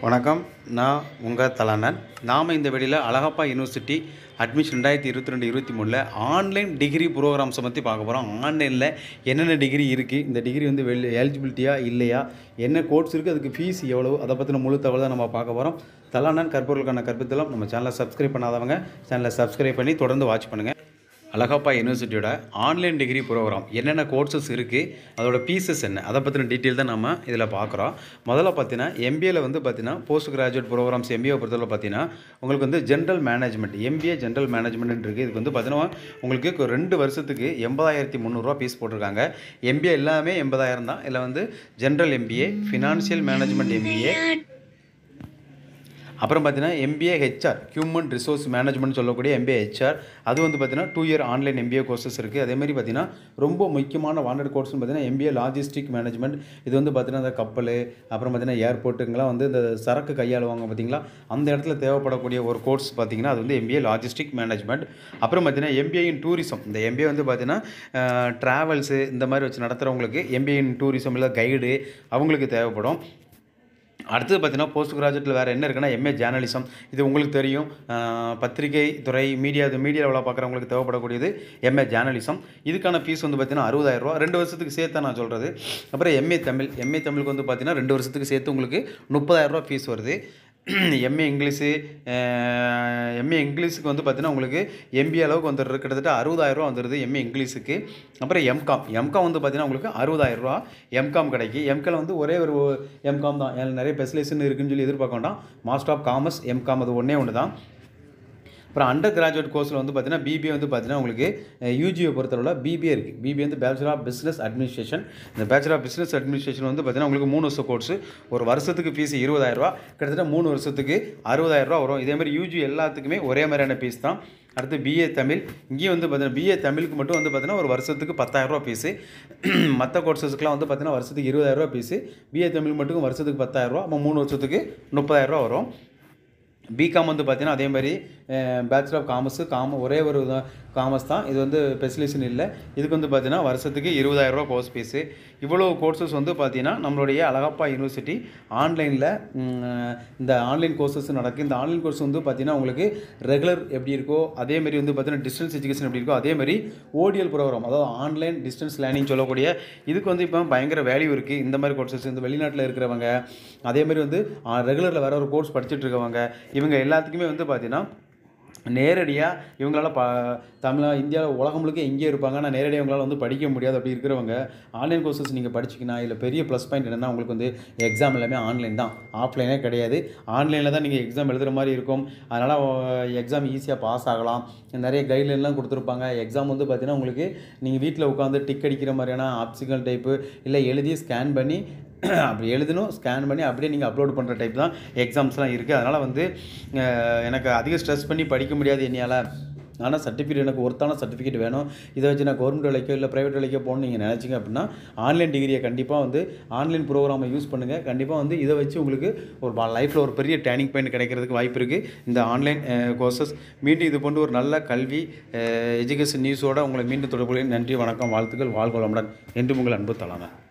வணக்கம் நான் உங்கள் தலானன் நாம் இந்த வெளியில் அழகப்பா யூனிவர்சிட்டி அட்மிஷன் ரெண்டாயிரத்தி இருபத்தி ரெண்டு இருபத்தி மூணில் ஆன்லைன் டிகிரி ப்ரோக்ராம்ஸை பற்றி பார்க்க போகிறோம் ஆன்லைனில் என்னென்ன டிகிரி இருக்குது இந்த டிகிரி வந்து வெல் எலிஜிபிலிட்டியா இல்லையா என்ன கோர்ஸ் இருக்குது அதுக்கு ஃபீஸ் எவ்வளோ அதை பற்றின முழு தகவல் தான் நம்ம பார்க்க போகிறோம் தலானன் கற்பொருளுக்கான கற்பித்தலாம் நம்ம சேனலை சப்ஸ்கிரைப் பண்ணாதவங்க சேனலை சப்ஸ்கிரைப் பண்ணி தொடர்ந்து வாட்ச் பண்ணுங்கள் அழகப்பா யூனிவர்சிட்டியோட ஆன்லைன் டிகிரி ப்ரோக்ராம் என்னென்ன கோர்சஸ் இருக்குது அதோட பீசஸ் என்ன அதை பற்றின டீட்டெயில் தான் நம்ம இதில் பார்க்குறோம் முதல்ல பார்த்தீங்கன்னா எம்பிஏல வந்து பார்த்தீங்கன்னா போஸ்ட் கிராஜுவேட் ப்ரோக்ராம்ஸ் எம்பிஏ பொறுத்தவரை பார்த்தீங்கன்னா உங்களுக்கு வந்து general management MBA general management இருக்குது இதுக்கு வந்து பார்த்தீங்கன்னா உங்களுக்கு ஒரு ரெண்டு வருஷத்துக்கு எண்பதாயிரத்தி முந்நூறுரூவா ஃபீஸ் போட்டிருக்காங்க எம்பிஏ எல்லாமே எண்பதாயிரம் தான் இதில் வந்து general MBA financial management MBA அப்புறம் பார்த்தீங்கன்னா MBA HR human resource management சொல்லக்கூடிய எம்பிஏ ஹெச்ஆர் அது வந்து பார்த்தீங்கன்னா two year online MBA courses இருக்குது அதே மாதிரி பார்த்தீங்கன்னா ரொம்ப முக்கியமான வாண்டட் கோர்ஸ்னு பார்த்தீங்கன்னா எம்பிஏ லாஜிஸ்டிக் மேனேஜ்மெண்ட் இது வந்து பார்த்தீங்கன்னா இந்த கப்பல் அப்புறம் பார்த்தீங்கன்னா ஏர்போர்ட்டுங்கெல்லாம் வந்து இந்த சரக்கு கையாளுவாங்க பார்த்தீங்களா அந்த இடத்துல தேவைப்படக்கூடிய ஒரு கோர்ஸ் பார்த்தீங்கன்னா அது வந்து எம்பிஏ லாஜிஸ்டிக் மேனேஜ்மெண்ட் அப்புறம் பார்த்தீங்கன்னா எம்பிஏ இன் டூரிசம் இந்த எம்பிஏ வந்து பார்த்தீங்கன்னா ட்ராவல்ஸு இந்த மாதிரி வச்சு நடத்துகிறவங்களுக்கு எம்பிஏ இன் டூரிசம் இல்லை கைடு அவங்களுக்கு தேவைப்படும் அடுத்தது பார்த்தீங்கன்னா போஸ்ட் கிராஜுவேட்டில் வேறு என்ன இருக்குன்னா எம்ஏ ஜேர்னலிசம் இது உங்களுக்கு தெரியும் அஹ், பத்திரிகை துறை மீடியா இது மீடியா வேலை பார்க்குறவங்களுக்கு தேவைப்படக்கூடியது எம்ஏ ஜேர்னலிசம் இதுக்கான ஃபீஸ் வந்து பார்த்தீங்கன்னா அறுபதாயிரரூவா ரெண்டு வருஷத்துக்கு சேர்த்து நான் சொல்கிறது அப்புறம் எம்ஏ தமிழ் எம்ஏ தமிழுக்கு வந்து பார்த்தீங்கன்னா ரெண்டு வருஷத்துக்கு சேர்த்து உங்களுக்கு முப்பதாயிரரூவா ஃபீஸ் வருது எம்ஏ இங்கிலீஷு எம்ஏ இங்கிலீஷுக்கு வந்து பார்த்தீங்கன்னா உங்களுக்கு எம்பிஏ அளவுக்கு வந்துடுறது கிட்டத்தட்ட அறுபதாயிரரூவா வந்துடுது எம்ஏ இங்கிலீஷுக்கு அப்புறம் எம்காம் எம்காம் வந்து பார்த்தீங்கன்னா உங்களுக்கு அறுபதாயிரரூவா எம்காம் கிடைக்கும் எம்காம் வந்து ஒரே ஒரு எம்காம் தான் எனக்கு நிறைய ஸ்பெஷலைசேஷன் இருக்குன்னு சொல்லி எதிர்பார்க்க வேண்டாம் மாஸ்டர் ஆஃப் காமர்ஸ் எம்காம் அது ஒன்றே ஒன்று தான் அப்புறம் அண்டர் கிராஜுவேட் கோர்ஸில் வந்து பார்த்தீங்கன்னா பிபிஏ வந்து பார்த்தீங்கன்னா உங்களுக்கு யூஜியை பொறுத்தளவில் பிபிஏ இருக்குது பிபிஏ வந்து பேச்சுலர் ஆஃப் பிஸ்னஸ் அட்மினிஸ்ட்ரேஷன் இந்த பேச்சுலர் ஆஃப் பிஸ்னஸ் அட்மினிஸ்ட்ரேஷன் வந்து பார்த்தீங்கன்னா உங்களுக்கு மூணு வருஷம் கோர்ஸ் ஒரு வருஷத்துக்கு ஃபீஸ் இருபதாயிரரூவா கிட்டத்தட்ட மூணு வருஷத்துக்கு அறுபதாயிரரூவா வரும் இதே மாதிரி யூஜி எல்லாத்துக்குமே ஒரே மாதிரியான ஃபீஸ் தான் அடுத்து பிஏ தமிழ் இங்கேயும் வந்து பார்த்தீங்கன்னா பிஏ தமிழுக்கு மட்டும் வந்து பார்த்தீங்கன்னா ஒரு வருஷத்துக்கு பத்தாயிரரூவா ஃபீஸு மற்ற கோர்சஸ்க்குலாம் வந்து பார்த்தீங்கன்னா வருஷத்துக்கு இருபதாயிரரூவா ஃபீஸு பிஏ தமிழ் மட்டும் வருஷத்துக்கு பத்தாயிரரூவா அப்போ மூணு வருஷத்துக்கு முப்பதாயிரரூவா வரும் பிகாம் வந்து பார்த்தீங்கன்னா அதே மாதிரி பேச்சுலர் ஆஃப் காமர்ஸு காம ஒரே ஒரு காமர்ஸ் தான் இது வந்து ஸ்பெஷலைசேஷன் இல்லை இதுக்கு வந்து பார்த்தீங்கன்னா வருஷத்துக்கு இருபதாயிரரூவா கோர்ஸ் ஃபீஸு இவ்வளோ கோர்சஸ் வந்து பார்த்தீங்கன்னா நம்மளுடைய அழகப்பா யூனிவர்சிட்டி ஆன்லைனில் இந்த ஆன்லைன் கோர்சஸ் நடக்குது இந்த ஆன்லைன் கோர்ஸ் வந்து பார்த்தீங்கன்னா உங்களுக்கு ரெகுலர் எப்படி இருக்கோ அதே மாதிரி வந்து பார்த்தீங்கன்னா டிஸ்டன்ஸ் எஜுகேஷன் எப்படி இருக்கோ அதே மாதிரி ஓடிஎல் ப்ரோக்ராம் அதாவது ஆன்லைன் டிஸ்டன்ஸ் லேர்னிங் சொல்லக்கூடிய இதுக்கு வந்து இப்போ பயங்கர வேல்யூ இருக்குது இந்த மாதிரி கோர்சஸ் இந்த வெளிநாட்டில் இருக்கிறவங்க அதே மாதிரி வந்து ரெகுலரில் வேற ஒரு கோர்ஸ் படிச்சுட்டு இருக்கவங்க இவங்க எல்லாத்துக்குமே வந்து பார்த்தீங்கன்னா நேரடியாக இவங்களால ப தமிழா இந்தியாவில் உலகம் முழுக்க எங்கேயே இருப்பாங்க ஆனால் நேரடியாக இவங்களால வந்து படிக்க முடியாது அப்படி இருக்கிறவங்க ஆன்லைன் கோர்சஸ் நீங்கள் படிச்சிங்கன்னா இல்லை பெரிய ப்ளஸ் பாயிண்ட் என்னென்னா உங்களுக்கு வந்து எக்ஸாம் எல்லாமே ஆன்லைன் தான் ஆஃப்லைனே கிடையாது ஆன்லைனில் தான் நீங்கள் எக்ஸாம் எழுதுகிற மாதிரி இருக்கும் அதனால் எக்ஸாம் ஈஸியாக பாஸ் ஆகலாம் நிறைய கைட்லைன்லாம் கொடுத்துருப்பாங்க எக்ஸாம் வந்து பார்த்தீங்கன்னா உங்களுக்கு நீங்கள் வீட்டில் உட்காந்து டிக் அடிக்கிற மாதிரியான ஆப்சிக்கல் டைப்பு இல்லை எழுதி ஸ்கேன் பண்ணி அப்படி எழுதணும் ஸ்கேன் பண்ணி அப்படியே நீங்கள் அப்லோட் பண்ணுற டைப் தான் எக்ஸாம்ஸ்லாம் இருக்குது அதனால் வந்து அஹ், எனக்கு அதிக ஸ்ட்ரெஸ் பண்ணி படிக்க முடியாது என்னையால் ஆனால் சர்டிஃபிகேட் எனக்கு ஒருத்தான சர்டிஃபிகேட் வேணும் இதை வச்சு நான் கவர்மெண்ட் வேலைக்கோ இல்லை ப்ரைவேட் வேலைக்கோ போகணும்னு நீங்கள் நினச்சிங்க அப்படின்னா ஆன்லைன் டிகிரியை கண்டிப்பாக வந்து ஆன்லைன் ப்ரோக்ராமை யூஸ் பண்ணுங்கள் கண்டிப்பாக வந்து இதை வச்சு உங்களுக்கு ஒரு லைஃப்பில் ஒரு பெரிய டேர்னிங் பாயிண்ட் கிடைக்கிறதுக்கு வாய்ப்பு இருக்குது இந்த ஆன்லைன் கோர்சஸ் மீண்டும் இது போன்று ஒரு நல்ல கல்வி எஜுகேஷன் நியூஸோட உங்களை மீண்டும் தொடர்புகளின் நன்றி வணக்கம் வாழ்த்துக்கள் வாழ்க வளமுடன் என்று உங்கள் அன்பு தலான